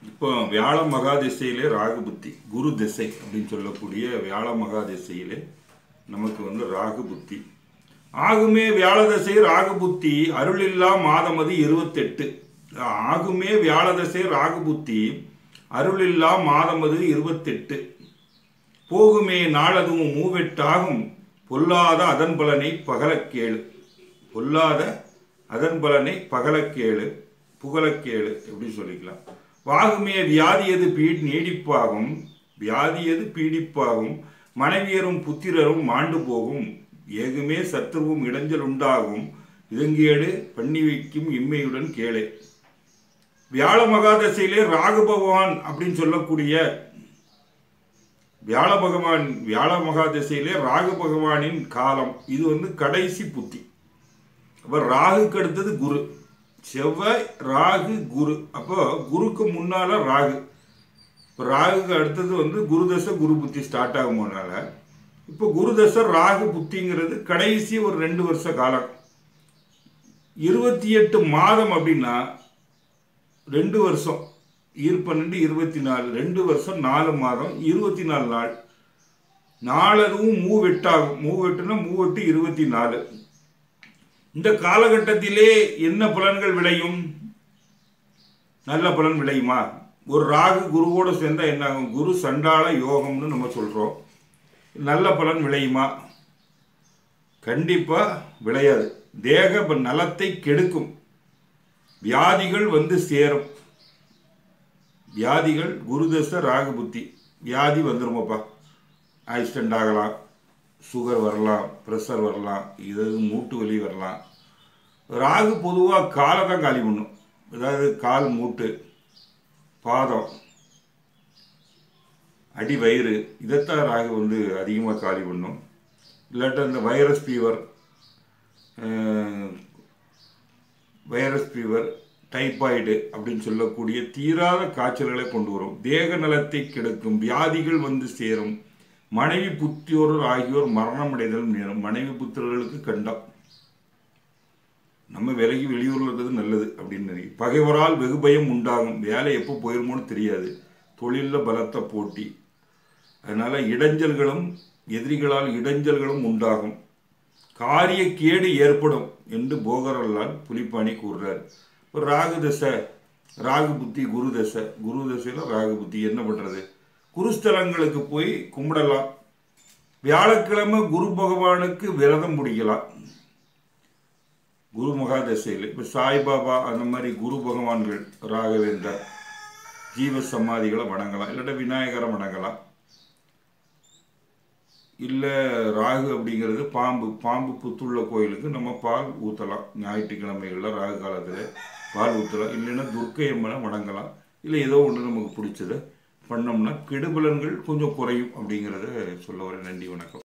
இப்போ வியாழ மகா திசையிலே ராகு புத்தி குரு திசை அப்படின்னு சொல்லக்கூடிய வியாழ மகா திசையிலே நமக்கு வந்து ராகு புத்தி ஆகுமே வியாழ திசை ராகு புத்தி அருளில்லா மாதமது இருபத்தெட்டு ஆகுமே வியாழ திசை ராகு புத்தி அருளில்லா மாதமது இருபத்தெட்டு போகுமே நாளதும் மூவெட்டாகும் பொல்லாத அதன் பலனை பகலக்கேளு பொல்லாத அதன் பலனை பகலக்கேளு புகழக்கேளு எப்படி சொல்லிக்கலாம் வாகுமே வியாதியது பீ நீடிப்பாகும் வியாதியது பீடிப்பாகும் மனைவியரும் புத்திரரும் மாண்டு போகும் ஏகுமே சத்துருவும் இடைஞ்சல் உண்டாகும் இதங்கேடு பண்ணி வைக்கும் இம்மையுடன் கேளே வியாழ மகாதசையிலே ராகு பகவான் அப்படின்னு சொல்லக்கூடிய வியாழ பகவான் வியாழ மகாதசையிலே ராகு பகவானின் காலம் இது வந்து கடைசி புத்தி அப்போ ராகுக்கு அடுத்தது குரு செவ்வாய் ராகு குரு அப்போ குருக்கு முன்னால ராகு இப்போ ராகுக்கு அடுத்தது வந்து குரு தசை குரு புத்தி ஸ்டார்ட் ஆகும் போனால இப்போ குரு தசை ராகு புத்திங்கிறது கடைசி ஒரு ரெண்டு வருஷ காலம் இருபத்தி எட்டு மாதம் அப்படின்னா ரெண்டு வருஷம் ஈர் பன்னெண்டு இருபத்தி நாலு ரெண்டு வருஷம் நாலு மாதம் இருபத்தி நாலு நாள் நாலதுவும் மூவெட்டாகும் மூவெட்டுனா மூவெட்டு இருபத்தி நாலு இந்த காலகட்டத்திலே என்ன பலன்கள் விளையும் நல்ல பலன் விளையுமா ஒரு ராகு குருவோடு சேர்ந்தா என்ன ஆகும் குரு சண்டாள யோகம்னு நம்ம சொல்றோம் நல்ல பலன் விளையுமா கண்டிப்பா விளையாது தேக ப- நலத்தை கெடுக்கும் வியாதிகள் வந்து சேரும் வியாதிகள் குருதச ராகு புத்தி வியாதி வந்துருமாப்பா ஆக்சிடென்ட் ஆகலாம் சுகர் வரலாம் ப்ரெஷர் வரலாம் இது மூட்டு வலி வரலாம் ராகு பொதுவாக காலை தான் காலி பண்ணும் அதாவது கால் மூட்டு பாதம் அடி வயிறு இதைத்தான் ராகு வந்து அதிகமாக காலி பண்ணும் இல்லாட்டா இந்த virus fever virus fever typhoid அப்படின்னு சொல்லக்கூடிய தீராத காய்ச்சல்களை கொண்டு வரும் தேக நலத்தை கெடுக்கும் வியாதிகள் வந்து சேரும் மனைவி புத்தியோர் ஆகியோர் மரணமடைதல் நேரும் மனைவி புத்திரர்களுக்கு கண்டம் நம்ம விலகி வெளியூர்ல இருக்கிறது நல்லது அப்படின்னு நினைக்கிறேன் பகைவரால் வெகு பயம் உண்டாகும் வேலை எப்போ போயிருமோன்னு தெரியாது தொழிலில் பலத்த போட்டி அதனால இடைஞ்சல்களும் எதிரிகளால் இடைஞ்சல்களும் உண்டாகும் காரிய கேடு ஏற்படும் என்று போகரல்லால் புலிப்பாணி கூறுறார் இப்போ ராகு தசை ராகு புத்தி குரு தசை குரு தசையில் ராகு புத்தி என்ன பண்ணுறது குருஸ்தலங்களுக்கு போய் கும்பிடலாம் வியாழக்கிழமை குரு பகவானுக்கு விரதம் பிடிக்கலாம் குரு மகாதசையில் இப்போ சாய்பாபா அந்த மாதிரி குரு பகவான்கள் ராகவேந்தர் ஜீவ சமாதிகளை வணங்கலாம் இல்லாட்டா விநாயகரை வணங்கலாம் இல்லை ராகு அப்படிங்கிறது பாம்பு பாம்பு புத்துள்ள கோயிலுக்கு நம்ம பால் ஊற்றலாம் ஞாயிற்றுக்கிழமைகளில் ராகு காலத்தில் பால் ஊற்றலாம் இல்லைன்னா துர்க்கை அம்மனை வணங்கலாம் இல்லை ஏதோ ஒன்று நமக்கு பிடிச்சதை பண்ணோம்னா கெடுபலன்கள் கொஞ்சம் குறையும் அப்படிங்கிறத சொல்ல வரேன் நன்றி வணக்கம்